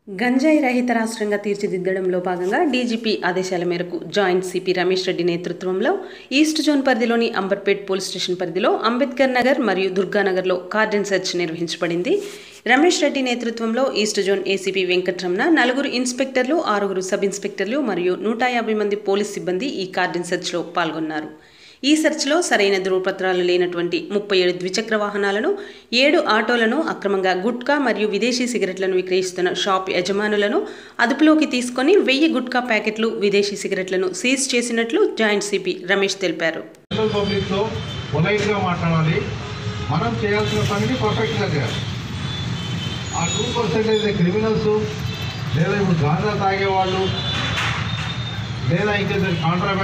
గంజాయి రహిత రాష్ట్రంగా తీర్చిదిద్దడంలో భాగంగా డీజీపీ ఆదేశాల మేరకు జాయింట్ సిపి రమేష్ రెడ్డి నేతృత్వంలో ఈస్ట్ జోన్ పరిధిలోని అంబర్పేట్ పోలీస్ స్టేషన్ పరిధిలో అంబేద్కర్ నగర్ మరియు దుర్గానగర్లో కార్డన్ సెర్చ్ నిర్వహించబడింది రమేష్ రెడ్డి నేతృత్వంలో ఈస్ట్ జోన్ ఏసీపీ వెంకట్రమణ నలుగురు ఇన్స్పెక్టర్లు ఆరుగురు సబ్ ఇన్స్పెక్టర్లు మరియు నూట యాభై మంది పోలీస్ సిబ్బంది ఈ కార్డన్ సెర్చ్లో పాల్గొన్నారు ఈ సెర్చ్లో సరైన ధృవపత్రాలు లేనటువంటి ముప్పై ఏడు ద్విచక్ర వాహనాలను ఏడు ఆటోలను అక్రమంగా గుట్కా మరియు విదేశీ సిగరెట్లను విక్రయిస్తున్న షాప్ యజమానులను అదుపులోకి తీసుకొని వెయ్యి గుట్కా ప్యాకెట్లు విదేశీ సిగరెట్లను సీజ్ చేసినట్లు జాయింట్ సిపి రమేష్ తెలిపారు జనరల్ పబ్లిక్తో పొలైట్గా మాట్లాడాలి మనం చేయాల్సిన పనిని పర్ఫెక్ట్గా చేయాలి ఆ టూ పర్సెంటేజ్ క్రిమినల్స్ లేదా ఇప్పుడు గాంజా తాగేవాళ్ళు లేదా ఇంకా కాంట్రాబ్యాండ్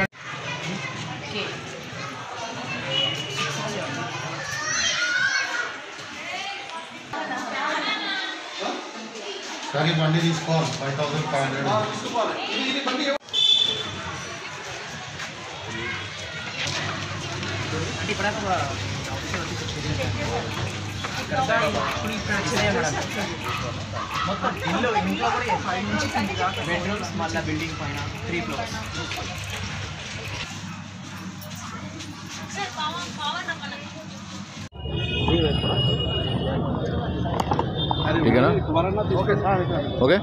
కానీ బండి తీసుకోవాలి ఫైవ్ థౌసండ్ ఫైవ్ హండ్రెడ్ మొత్తం ఇల్లు ఇంట్లో కూడా ఫైవ్ నుంచి కింది దాకా బెడ్రూమ్స్ మళ్ళీ బిల్డింగ్ పైన త్రీ ఫ్లోర్స్ ఇకనా ఓకే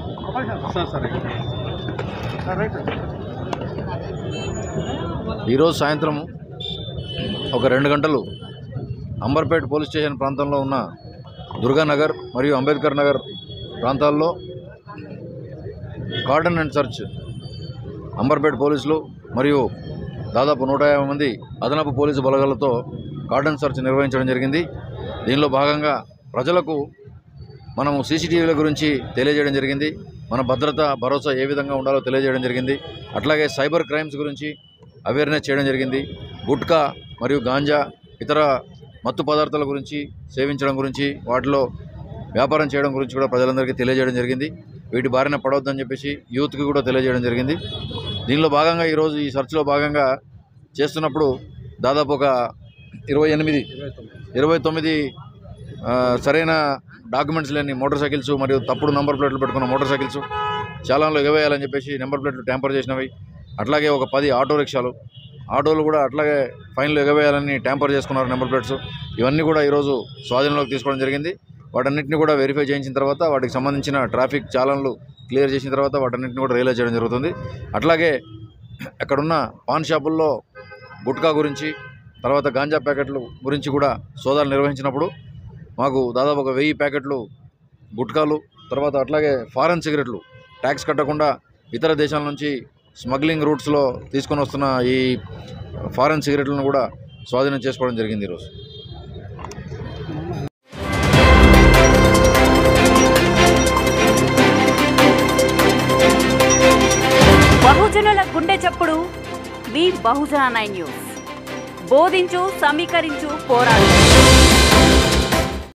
ఈరోజు సాయంత్రం ఒక రెండు గంటలు అంబర్పేట్ పోలీస్ స్టేషన్ ప్రాంతంలో ఉన్న దుర్గానగర్ మరియు అంబేద్కర్ నగర్ ప్రాంతాల్లో కార్డన్ అండ్ సర్చ్ అంబర్పేట్ పోలీసులు మరియు దాదాపు నూట యాభై మంది అదనపు పోలీసు బలగాలతో కార్డన్ సర్చ్ నిర్వహించడం జరిగింది దీనిలో భాగంగా ప్రజలకు మనము సీసీటీవీల గురించి తెలియజేయడం జరిగింది మన భద్రత భరోసా ఏ విధంగా ఉండాలో తెలియజేయడం జరిగింది అట్లాగే సైబర్ క్రైమ్స్ గురించి అవేర్నెస్ చేయడం జరిగింది గుట్కా మరియు గాంజా ఇతర మత్తు పదార్థాల గురించి సేవించడం గురించి వాటిలో వ్యాపారం చేయడం గురించి కూడా ప్రజలందరికీ తెలియజేయడం జరిగింది వీటి బారిన పడవద్దని చెప్పేసి యూత్కి కూడా తెలియజేయడం జరిగింది దీనిలో భాగంగా ఈరోజు ఈ సెర్చ్లో భాగంగా చేస్తున్నప్పుడు దాదాపు ఒక ఇరవై ఎనిమిది ఇరవై తొమ్మిది ఆ, సరైన డాక్యుమెంట్స్ లేని మోటార్ సైకిల్స్ మరియు తప్పుడు నంబర్ ప్లేట్లు పెట్టుకున్న మోటార్ సైకిల్స్ చాలాలో ఎగవేయాలని చెప్పేసి నెంబర్ ప్లేట్లు ట్యాంపర్ చేసినవి అట్లాగే ఒక పది ఆటో రిక్షాలు ఆటోలు కూడా అట్లాగే ఫైన్లు ఎగవేయాలని ట్యాంపర్ చేసుకున్నారు నెంబర్ ప్లేట్స్ ఇవన్నీ కూడా ఈరోజు స్వాధీనంలోకి తీసుకోవడం జరిగింది వాటన్నిటిని కూడా వెరిఫై చేయించిన తర్వాత వాటికి సంబంధించిన ట్రాఫిక్ చాలన్లు క్లియర్ చేసిన తర్వాత వాటన్నిటిని కూడా రియలైజ్ చేయడం జరుగుతుంది అట్లాగే అక్కడున్న పాన్ షాపుల్లో గుట్కా గురించి తర్వాత గాంజా ప్యాకెట్లు గురించి కూడా సోదాలు నిర్వహించినప్పుడు మాకు దాదాపు ఒక వెయ్యి ప్యాకెట్లు గుట్కాలు తర్వాత అట్లాగే ఫారెన్ సిగరెట్లు ట్యాక్స్ కట్టకుండా ఇతర దేశాల నుంచి స్మగ్లింగ్ రూట్స్లో తీసుకొని వస్తున్న ఈ ఫారెన్ సిగరెట్లను కూడా స్వాధీనం చేసుకోవడం జరిగింది ఈరోజు బహుజనుల గుండె చప్పుడు మీ బహుజన నైన్ న్యూస్ బోధించు సమీకరించు పోరాడు